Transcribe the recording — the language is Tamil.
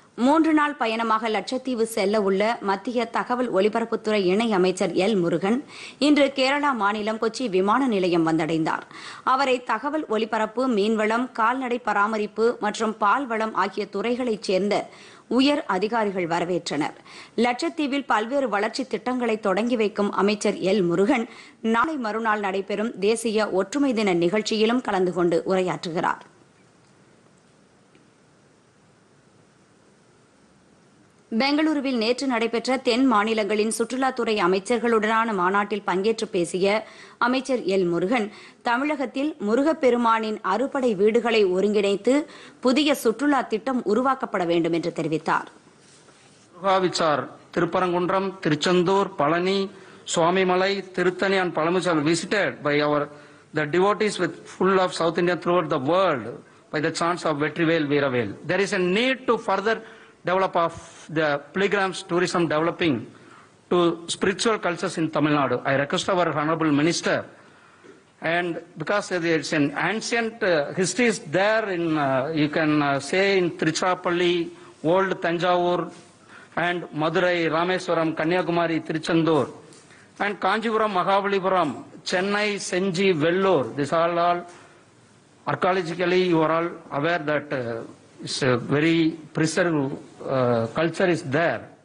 மூன்று நாள் பயணமாக லட்சத்தீவு செல்ல உள்ள மத்திய தகவல் ஒலிபரப்புத்துறை இணை அமைச்சர் எல் முருகன் இன்று கேரளா மாநிலம் கொச்சி விமான நிலையம் வந்தடைந்தார் அவரை தகவல் ஒலிபரப்பு மீன்வளம் கால்நடை பராமரிப்பு மற்றும் பால்வளம் ஆகிய துறைகளைச் சேர்ந்த உயர் அதிகாரிகள் வரவேற்றனர் லட்சத்தீவில் பல்வேறு வளர்ச்சி திட்டங்களை தொடங்கி வைக்கும் அமைச்சர் எல் முருகன் நாளை மறுநாள் நடைபெறும் தேசிய ஒற்றுமை தின நிகழ்ச்சியிலும் கலந்து கொண்டு உரையாற்றுகிறார் பெங்களூருவில் நேற்று நடைபெற்ற தென் மாநிலங்களின் சுற்றுலாத்துறை அமைச்சர்களுடனான மாநாட்டில் பங்கேற்று பேசிய அமைச்சர் எல் முருகன் தமிழகத்தில் முருகப்பெருமானின் அறுபடை வீடுகளை ஒருங்கிணைத்து புதிய சுற்றுலா திட்டம் உருவாக்கப்பட வேண்டும் என்று தெரிவித்தார் which are Tirupparangunram, Tiruchendur, Palani, Swamimalai, Tirutani and Palamuch are visited by our the devotees with full of South India throughout the world by the chants of Vetrivel Veeravel. There is a need to further develop of the pilgrims tourism developing to spiritual cultures in Tamil Nadu. I request our Honorable Minister and because it's an ancient uh, history is there in, uh, you can uh, say in Trichapalli, old Tanjavur, and Madurai, Rameswaram, Kanyakumari, Tiruchendur, and Kanjipuram, Mahabalipuram, Chennai, Senji, Vellore. These are all archaeologically you are all aware that uh, it's a very preserved uh, culture is there.